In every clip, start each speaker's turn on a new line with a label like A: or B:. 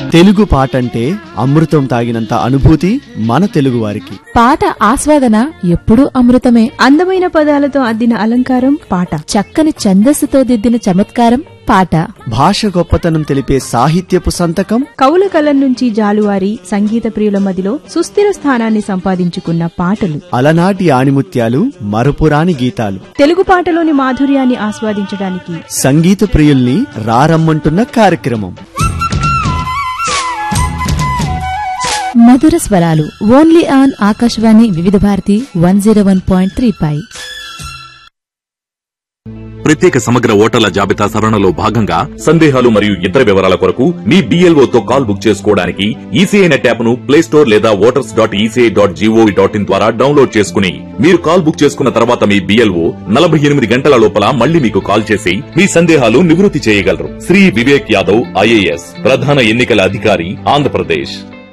A: తెలుగు పాట అంటే అమృతం తాగినంత అనుభూతి మన తెలుగు వారికి
B: పాట ఆస్వాదన ఎప్పుడూ అమృతమే
C: అందమైన పదాలతో అద్దిన అలంకారం పాట
B: చక్కని ఛందస్సుతో దిద్దిన చమత్కారం పాట
A: భాష గొప్పతనం తెలిపే సాహిత్యపు సంతకం
C: కవుల కలం నుంచి జాలువారి సంగీత ప్రియుల మదిలో సుస్థిర స్థానాన్ని సంపాదించుకున్న పాటలు
A: అలనాటి ఆణిముత్యాలు మరపురాని గీతాలు
C: తెలుగు పాటలోని మాధుర్యాన్ని ఆస్వాదించడానికి
A: సంగీత ప్రియుల్ని రారమ్మంటున్న కార్యక్రమం
B: మధుర స్వరాలు only on Akashvani Vividh Bharati one zero one point three పై
D: ప్రత్యేక సమగ్ర ఓటర్ల జాబితా సవరణలో భాగంగా సందేహాలు మరియు ఇతర వివరాల కొరకు మీ BLO తో కాల్ బుక్ చేసుకోవడానికి ఈసీఐ నెట్ యాప్ ను ప్లే స్టోర్ లేదా voters dot ECI dot gov dot in ద్వారా డౌన్లోడ్ చేసుకుని మీరు కాల్ బుక్ చేసుకున్న తర్వాత మీ బిఎల్ఓ నలభై ఎనిమిది గంటల లోపల మళ్ళీ మీకు కాల్ చేసి మీ సందేహాలు నివృత్తి చేయగలరు శ్రీ వివేక్ యాదవ్ ఐఏఎస్ ప్రధాన ఎన్నికల అధికారి ఆంధ్రప్రదేశ్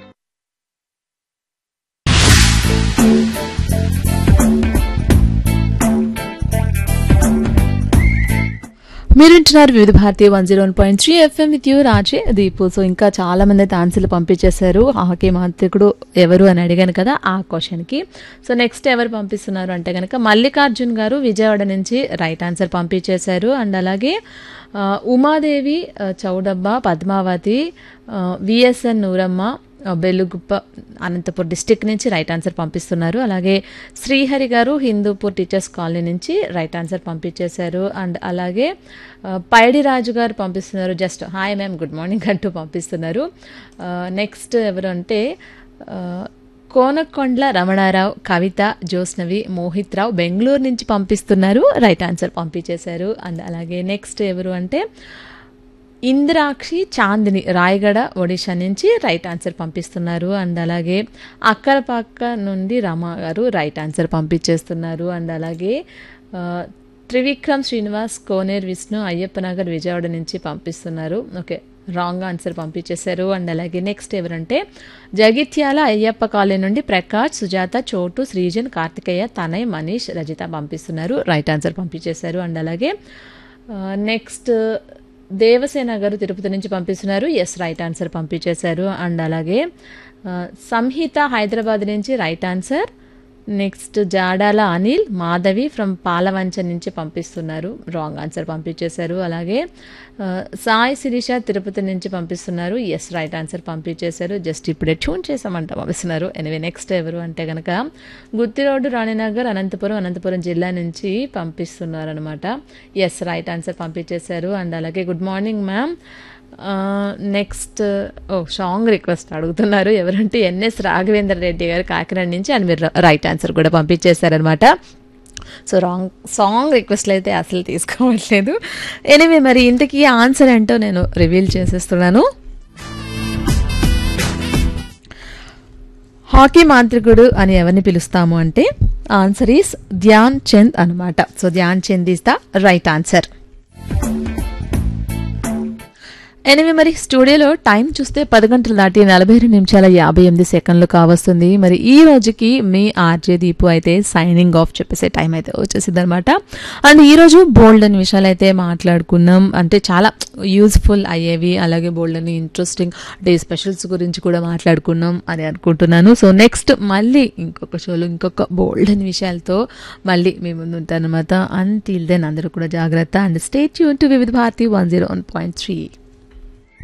B: మీరు వింటున్నారు Vividh Bharati one zero one point three FM with you Raje Deepu so ఇంకా చాలా మంది అయితే ఆన్సర్లు పంపించేశారు హాకీ మాంత్రికుడు ఎవరు అని అడిగాను కదా ఆ క్వశ్చన్కి సో నెక్స్ట్ ఎవరు పంపిస్తున్నారు అంటే కనుక మల్లికార్జున్ గారు విజయవాడ నుంచి రైట్ ఆన్సర్ పంపించేశారు అండ్ అలాగే ఆ, ఉమాదేవి ఆ, చౌడబ్బ పద్మావతి ఆ, విఎస్ఎన్ నూరమ్మ ఆ, బెల్లుగుప్ప అనంతపూర్ డిస్టిక్ నుంచి రైట్ ఆన్సర్ పంపిస్తున్నారు అలాగే శ్రీహరి గారు హిందూపూర్ టీచర్స్ కాలనీ నుంచి రైట్ ఆన్సర్ పంపించేశారు అండ్ అలాగే ఆ, పైడి రాజు గారు పంపిస్తున్నారు just hi ma'am good morning అంటూ పంపిస్తున్నారు నెక్స్ట్ ఎవరు అంటే ఆ, కోనకొండ్ల రమణారావు కవిత జోస్నవి మోహిత్ రావు బెంగళూరు నుంచి పంపిస్తున్నారు రైట్ ఆన్సర్ పంపించేశారు అండ్ అలాగే నెక్స్ట్ ఎవరు అంటే ఇంద్రాక్షి చాందిని రాయగడ ఒడిషా నుంచి రైట్ ఆన్సర్ పంపిస్తున్నారు అండ్ అలాగే అక్కరపక్క నుండి రమ గారు రైట్ ఆన్సర్ పంపించేస్తున్నారు అండ్ అలాగే ఆ, త్రివిక్రమ్ శ్రీనివాస్ కోనేర్ విష్ణు అయ్యప్పనగర్ విజయవాడ నుంచి పంపిస్తున్నారు ఓకే రాంగ్ ఆన్సర్ పంపించేశారు అండ్ అలాగే నెక్స్ట్ ఎవరంటే జగిత్యాల అయ్యప్ప కాలనీ నుండి ప్రకాష్ సుజాత చోటు శ్రీజన్ కార్తికేయ తనయ్ మనీష్ రజిత పంపిస్తున్నారు రైట్ ఆన్సర్ పంపించేశారు అండ్ అలాగే నెక్స్ట్ దేవసేన గారు తిరుపతి నుంచి పంపిస్తున్నారు ఎస్ రైట్ ఆన్సర్ పంపించేశారు అండ్ అలాగే ఆ, సంహిత హైదరాబాద్ నుంచి right answer next Jadala Anil Madhavi from Palvancha నుంచి పంపిస్తున్నారు రాంగ్ ఆన్సర్ పంపించేశారు అలాగే ఆ, సాయి శిరీష తిరుపతి నుంచి పంపిస్తున్నారు ఎస్ రైట్ ఆన్సర్ పంపించేశారు జస్ట్ ఇప్పుడే ట్యూన్ చేసామంట పంపిస్తున్నారు ఎనివే నెక్స్ట్ ఎవరు అంటే కనుక గుత్తిరోడ్డు రాణినగర్ అనంతపురం అనంతపురం జిల్లా నుంచి పంపిస్తున్నారు అనమాట ఎస్ రైట్ ఆన్సర్ పంపించేశారు అండ్ అలాగే గుడ్ మార్నింగ్ మ్యామ్ నెక్స్ట్ ఓ సాంగ్ రిక్వెస్ట్ అడుగుతున్నారు ఎవరంటే ఎన్ఎస్ రాఘవేంద్ర రెడ్డి గారు కాకినాడ నుంచి అని మీరు రైట్ ఆన్సర్ కూడా పంపించేశారనమాట సో రాంగ్ సాంగ్ రిక్వెస్ట్లు అయితే అసలు తీసుకోవట్లేదు ఎనివే మరి ఇంతకీ ఆన్సర్ ఏంటో నేను రివీల్ చేసేస్తున్నాను హాకీ మాంత్రికుడు అని ఎవరిని పిలుస్తాము అంటే ఆన్సర్ ఈస్ ధ్యాన్ చంద్ అనమాట so Dhyan Chand is the right answer ఎనిమిది మరి స్టూడియోలో టైం చూస్తే పది గంటలు దాటి నలభై రెండు నిమిషాల యాభై ఎనిమిది సెకండ్లు కావస్తుంది మరి ఈ రోజుకి మీ ఆర్జే దీపు అయితే సైనింగ్ ఆఫ్ చెప్పేసే టైం అయితే వచ్చేసింది అనమాట అండ్ ఈ రోజు బోల్డ్ అని విషయాలు అయితే మాట్లాడుకున్నాం అంటే చాలా యూస్ఫుల్ అయ్యేవి అలాగే బోల్డ్ అని ఇంట్రెస్టింగ్ డే స్పెషల్స్ గురించి కూడా మాట్లాడుకున్నాం అని అనుకుంటున్నాను సో నెక్స్ట్ మళ్ళీ ఇంకొక షోలో ఇంకొక బోల్డ్ అని విషయాలతో మళ్ళీ మీ ముందు ఉంటానమాట అంటిల్ దెన్ అందరూ కూడా జాగ్రత్త అండ్ స్టేట్ యూన్ to Vividh Bharati one zero one point three